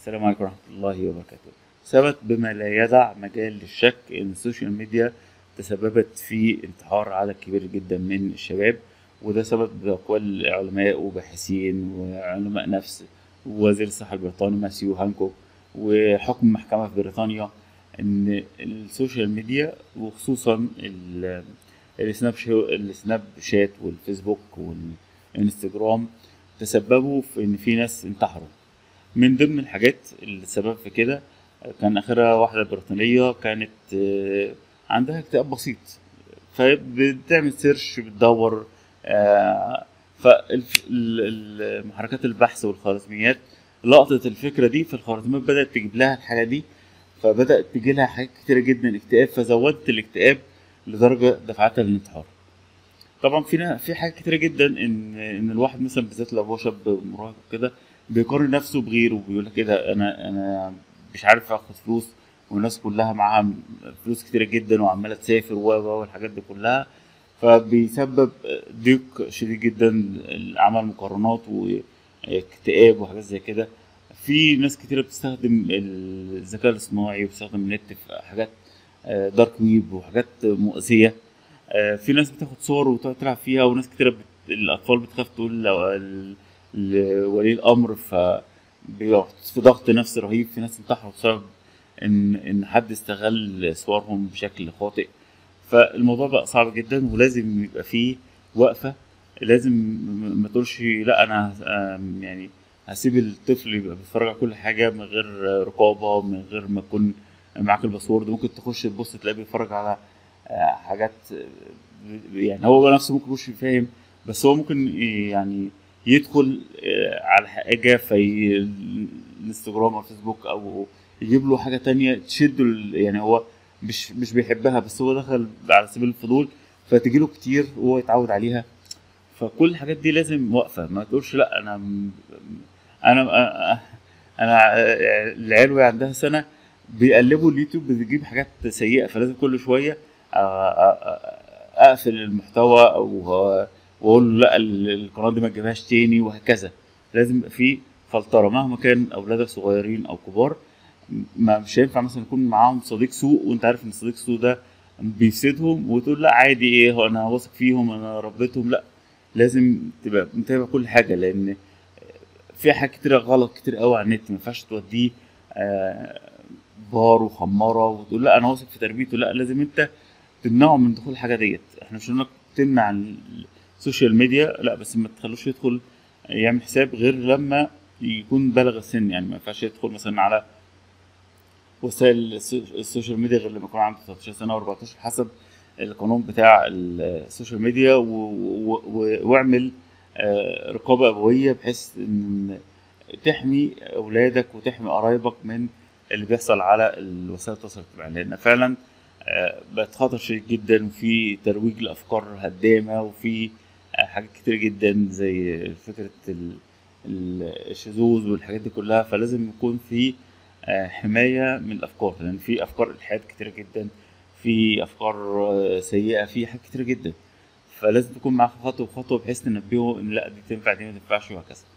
السلام عليكم ورحمة الله وبركاته ثبت بما لا يدع مجال للشك ان السوشيال ميديا تسببت في انتحار عدد كبير جدا من الشباب وده سبب بأقوال علماء وباحثين وعلماء نفس ووزير الصحة البريطاني ماسيو هانكوك وحكم محكمة في بريطانيا ان السوشيال ميديا وخصوصا ال- السناب شو السناب شات والفيسبوك والانستجرام تسببوا في ان في ناس انتحروا من ضمن الحاجات اللي السبب في كده كان اخرها واحده بريطانيه كانت آه، عندها اكتئاب بسيط فبتعمل سيرش بتدور فمحركات البحث والخوارزميات لقطت الفكره دي فالخوارزميات بدات تجيب لها الحاجه دي فبدات تجي لها حاجات كتيره جدا اكتئاب فزودت الاكتئاب لدرجه دفعتها للانتحار طبعا في في حاجات كتيره جدا ان ان الواحد مثلا بالذات لو هو شاب مراهق كده بيقارن نفسه بغيره وبيقول لك ايه ده انا انا مش عارف اخد فلوس والناس كلها معاها فلوس كتيره جدا وعماله تسافر و و والحاجات دي كلها فبيسبب ضيق شديد جدا عمل مقارنات واكتئاب وحاجات زي كده في ناس كتيره بتستخدم الذكاء الاصطناعي وبتستخدم النت في حاجات دارك ويب وحاجات مؤذيه آه، في ناس بتاخد صور وتقعد تلعب فيها وناس كتيره بت... الاطفال بتخاف تقول لو- ال- لولي الامر ف بيقعد في ضغط نفسي رهيب في ناس انتحروا بسبب ان ان حد استغل صورهم بشكل خاطئ فالموضوع بقى صعب جدا ولازم يبقى فيه وقفه لازم م- ما تقولش لا انا هس- آم، يعني هسيب الطفل يبقى بيتفرج على كل حاجه من غير رقابه من غير ما يكون معاك الباسورد ممكن تخش تبص تلاقيه بيتفرج على آه، حاجات آه، يعني هو نفسه ممكن يكونش فاهم بس هو ممكن يعني يدخل آه، على حاجه في الانستجرام او الفيسبوك او يجيب له حاجه تانية تشده ال- يعني هو مش مش بيحبها بس هو دخل على سبيل الفضول فتجي له كتير وهو يتعود عليها فكل الحاجات دي لازم واقفه ما تقولش لا انا م- انا انا العيال وهي عندها سنه بيقلبوا اليوتيوب بتجيب حاجات سيئه فلازم كل شويه أ- أ- أ- اقفل المحتوى او واقول له لا ال- القناه دي ما تجيبهاش تاني وهكذا لازم يبقى في فلتره مهما كان اولادك صغيرين او كبار ما مش هينفع مثلا يكون معاهم صديق سوء وانت عارف ان صديق السوء ده بيفسدهم وتقول لا عادي ايه هو انا واثق فيهم انا ربيتهم لا لازم تبقى متابع كل حاجه لان في حاجات كتير غلط كتير قوي على النت ما ينفعش توديه آه، بار وخماره وتقول لا انا واثق في تربيته لا لازم انت تمنعه من دخول الحاجه ديت احنا مش هنقول لك تمنع السوشيال ميديا لا بس ما تخلوش يدخل يعمل حساب غير لما يكون بلغ السن يعني ما ينفعش يدخل مثلا على وسائل السو- السوشيال ميديا غير لما يكون عنده 13 سنه و14 حسب القانون بتاع السوشيال ميديا و- و- و- واعمل آه، رقابه ابويه بحيث ان تحمي اولادك وتحمي قرايبك من اللي بيحصل على الوسائل التواصل الاجتماعي لان فعلا آه، بقت خطر شديد جدا وفي ترويج لافكار هدامه وفي آه، حاجات كتير جدا زي فكره ال- ال- الشذوذ والحاجات دي كلها فلازم يكون في آه، حمايه من الافكار لان في افكار الحاد كتيره جدا في افكار آه، سيئه في حاجات كتيره جدا فلازم تكون معاك خطوه بخطوه بحيث تنبهه ان لا دي تنفع دي ما تنفعش وهكذا